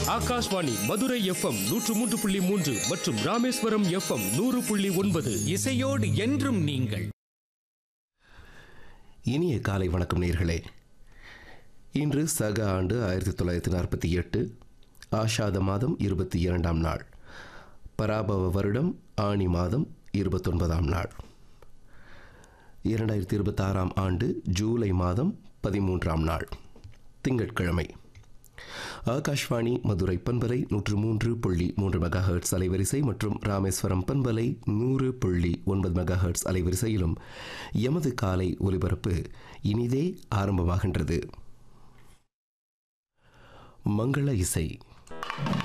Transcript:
Akashvani Madurai FM நூற்று மூன்று புள்ளி மூன்று மற்றும் ராமேஸ்வரம் எஃப்எம் நூறு புள்ளி ஒன்பது இசையோடு என்றும் நீங்கள் இனிய காலை வணக்கம் நேர்களே இன்று சக ஆண்டு ஆயிரத்தி தொள்ளாயிரத்தி நாற்பத்தி எட்டு ஆஷாத மாதம் இருபத்தி இரண்டாம் நாள் பராபவ வருடம் ஆணி மாதம் இருபத்தொன்பதாம் நாள் இரண்டாயிரத்தி இருபத்தாறாம் ஆண்டு ஜூலை மாதம் பதிமூன்றாம் நாள் திங்கட்கிழமை ஆகாஷ்வாணி மதுரை பண்பலை நூற்று மூன்று புள்ளி மூன்று மெகா ஹெர்ட்ஸ் அலைவரிசை மற்றும் ராமேஸ்வரம் பண்பலை நூறு புள்ளி ஒன்பது மெகா ஹெர்ட்ஸ் அலைவரிசையிலும் எமது காலை ஒலிபரப்பு இனிதே ஆரம்பமாகின்றது மங்கள இசை